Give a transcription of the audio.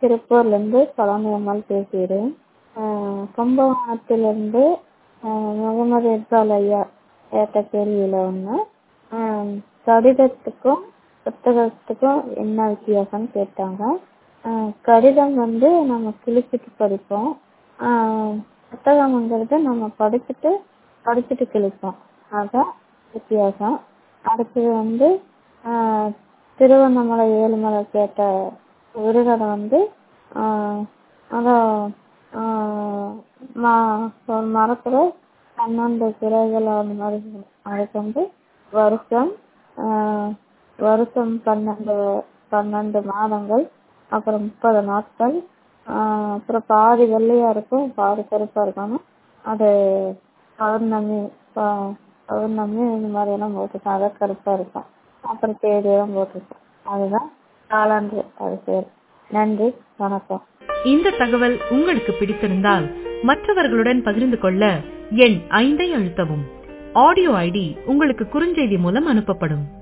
திருப்பூர்லேருந்து பழனி அம்மாள் பேசுகிறேன் கும்பகோணத்திலிருந்து முகமது இக்பால் ஐயா கேட்ட கேள்வியில் ஒன்று கடிதத்துக்கும் புத்தகத்துக்கும் என்ன வித்தியாசம்னு கேட்டாங்க கடிதம் வந்து நம்ம கிழிச்சிட்டு படிப்போம் புத்தகம்ங்கிறது நம்ம படிச்சுட்டு படிச்சுட்டு கிழிப்போம் அதுதான் வித்தியாசம் அடுத்தது வந்து திருவண்ணாமலை ஏழுமலை கேட்ட விடுகதை வந்து அதான் மரத்தில் பன்னெண்டு கிளைகள் அந்த மாதிரி அதுக்கு வந்து வருஷம் வருஷம் பன்னெண்டு பன்னெண்டு மாதங்கள் அப்புறம் முப்பது நாட்கள் அப்புறம் பாதி வெள்ளையாக இருக்கும் பாதி கருப்பாக இருக்கணும் அது பௌர்ணமி பௌர்ணமி இந்த மாதிரியெல்லாம் போட்டிருக்கோம் அதான் கருப்பாக இருக்கும் அப்புறம் தேதியெல்லாம் போட்டிருக்கோம் அதுதான் காலாண்டு அது பேர் நன்றி வணக்கம் இந்த தகவல் உங்களுக்கு பிடித்திருந்தால் மற்றவர்களுடன் பகிர்ந்து கொள்ள எண் ஐந்தை அழுத்தவும் ஆடியோ ஐடி உங்களுக்கு குறுஞ்செய்தி மூலம் அனுப்பப்படும்